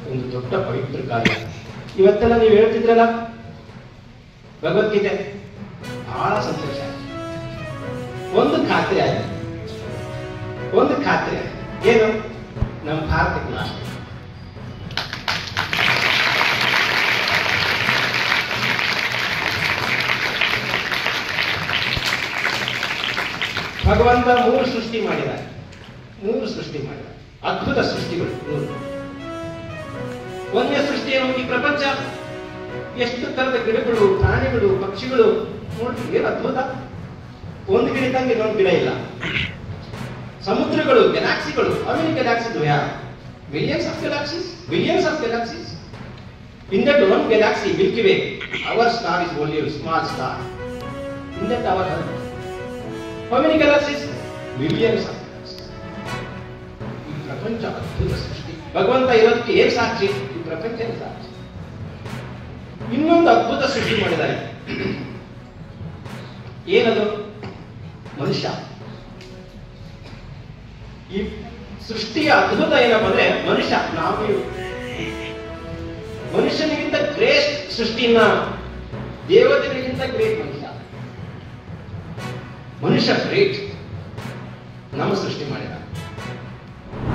ಒಂದು ದೊಡ್ಡ ಪವಿತ್ರ ಕಾರ್ಯ ಇವತ್ತೆಲ್ಲ ನೀವು ಹೇಳ್ತಿದ್ರಲ್ಲ ಭಗವದ್ಗೀತೆ ಬಹಳ ಸಂತೋಷ ಆಯ್ತು. ಒಂದು ಖಾತ್ರಿ ಆಯ್ತು ಒಂದು ಖಾತ್ರಿ ಆಯ್ತು ಏನು ನಮ್ಮ ಭಾರತಕ್ಕೆ ನಾಶ ಭಗವಂತ ಮೂರು ಸೃಷ್ಟಿ ಮಾಡಿದ ಮೂರು ಸೃಷ್ಟಿ ಮಾಡಿದ ಅದ್ಭುತ ಸೃಷ್ಟಿಗಳು ಮೂರು ಒಂದನೇ ಸೃಷ್ಟಿ ಏನು ಈ ಪ್ರಪಂಚ ಎಷ್ಟು ತರದ ಗಿಡಗಳು ಪ್ರಾಣಿಗಳು ಪಕ್ಷಿಗಳು ನೋಡಿ ಏನು ಅದ್ಭುತ ಒಂದು ಗಿಡ ಇದ್ದಂಗೆ ಇನ್ನೊಂದು ಗಿಡ ಇಲ್ಲ ಸಮುದ್ರಗಳು ಗ್ಯಾಲಾಕ್ಸಿಗಳು ಅಮೆರಿಕ ಗ್ಯಾಲಾಕ್ಸಿ ಯಾ billions of galaxies billions of galaxies in that one galaxy milky way our star is only small star in that our How many galaxies? Millions of galaxies. ಈ ಪ್ರಪಂಚ ಅದ್ಭುತ ಸೃಷ್ಟಿ ಭಗವಂತ ಇರೋದಕ್ಕೆ ಏನ್ ಸಾಕ್ಷಿ ಈ ಪ್ರಪಂಚ ಏನ್ ಸಾಕ್ಷಿ ಇನ್ನೊಂದು ಅದ್ಭುತ ಸೃಷ್ಟಿ ಮಾಡಿದ್ದಾರೆ ಏನದು ಮನುಷ್ಯ ಈ ಸೃಷ್ಟಿಯ ಅದ್ಭುತ ಏನಪ್ಪ ಅಂದ್ರೆ ಮನುಷ್ಯ ನಾವು ಇವ್- ಮನುಷ್ಯನಿಗಿಂತ ಗ್ರೇಟ್ ಸೃಷ್ಟಿನ ದೇವತೆಗಳಿಗಿಂತ ಗ್ರೇಟ್ ಮನುಷ್ಯ ಮನುಷ್ಯ ಗ್ರೇಟ್ ನಮ್ಮ ಸೃಷ್ಟಿ ಮಾಡಿದ